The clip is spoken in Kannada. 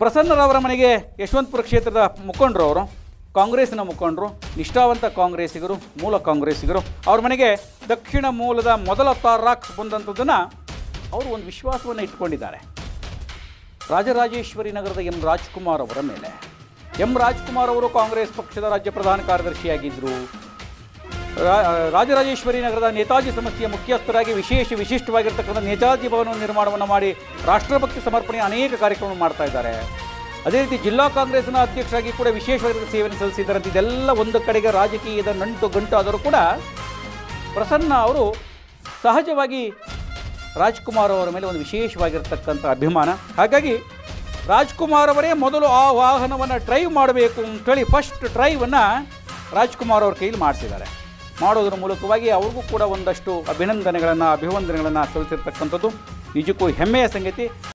ಪ್ರಸನ್ನರವರ ಮನೆಗೆ ಯಶವಂತಪುರ ಕ್ಷೇತ್ರದ ಮುಖಂಡರು ಅವರು ಕಾಂಗ್ರೆಸ್ನ ಮುಖಂಡರು ನಿಷ್ಠಾವಂತ ಕಾಂಗ್ರೆಸ್ಸಿಗರು ಮೂಲ ಕಾಂಗ್ರೆಸ್ಸಿಗರು ಅವ್ರ ಮನೆಗೆ ದಕ್ಷಿಣ ಮೂಲದ ಮೊದಲ ತಾರಾಕ್ ಬಂದಂಥದ್ದನ್ನು ಅವರು ಒಂದು ವಿಶ್ವಾಸವನ್ನು ಇಟ್ಕೊಂಡಿದ್ದಾರೆ ರಾಜರಾಜೇಶ್ವರಿ ನಗರದ ಎಂ ರಾಜ್ಕುಮಾರ್ ಅವರ ಮೇಲೆ ಎಂ ರಾಜ್ಕುಮಾರ್ ಅವರು ಕಾಂಗ್ರೆಸ್ ಪಕ್ಷದ ರಾಜ್ಯ ಪ್ರಧಾನ ಕಾರ್ಯದರ್ಶಿಯಾಗಿದ್ದರು ರಾ- ರಾಜರಾಜೇಶ್ವರಿ ನಗರದ ನೇತಾಜಿ ಸಂಸ್ಥೆಯ ಮುಖ್ಯಸ್ಥರಾಗಿ ವಿಶೇಷ ವಿಶಿಷ್ಟವಾಗಿರ್ತಕ್ಕಂಥ ನೇತಾಜಿ ಭವನ ನಿರ್ಮಾಣವನ್ನು ಮಾಡಿ ರಾಷ್ಟ್ರಭಕ್ತಿ ಸಮರ್ಪಣೆ ಅನೇಕ ಕಾರ್ಯಕ್ರಮ ಮಾಡ್ತಾ ಇದ್ದಾರೆ ಅದೇ ರೀತಿ ಜಿಲ್ಲಾ ಕಾಂಗ್ರೆಸ್ನ ಅಧ್ಯಕ್ಷರಾಗಿ ಕೂಡ ವಿಶೇಷವಾಗಿರುವ ಸೇವೆಯನ್ನು ಸಲ್ಲಿಸಿದ್ದಾರೆ ಅಂತ ಇದೆಲ್ಲ ಒಂದು ಕಡೆಗೆ ರಾಜಕೀಯದ ನಂಟು ಗಂಟು ಆದರೂ ಕೂಡ ಪ್ರಸನ್ನ ಅವರು ಸಹಜವಾಗಿ ರಾಜ್ಕುಮಾರ್ ಅವರ ಮೇಲೆ ಒಂದು ವಿಶೇಷವಾಗಿರ್ತಕ್ಕಂಥ ಅಭಿಮಾನ ಹಾಗಾಗಿ ರಾಜ್ಕುಮಾರ್ ಅವರೇ ಮೊದಲು ಆ ವಾಹನವನ್ನು ಡ್ರೈವ್ ಮಾಡಬೇಕು ಅಂತೇಳಿ ಫಸ್ಟ್ ಡ್ರೈವನ್ನು ರಾಜ್ಕುಮಾರ್ ಅವ್ರ ಕೈಲಿ ಮಾಡಿಸಿದ್ದಾರೆ ಮಾಡೋದ್ರ ಮೂಲಕವಾಗಿ ಅವ್ರಿಗೂ ಕೂಡ ಒಂದಷ್ಟು ಅಭಿನಂದನೆಗಳನ್ನು ಅಭಿವಂದನೆಗಳನ್ನು ಸಲ್ಲಿಸಿರ್ತಕ್ಕಂಥದ್ದು ನಿಜಕ್ಕೂ ಹೆಮ್ಮೆಯ ಸಂಗತಿ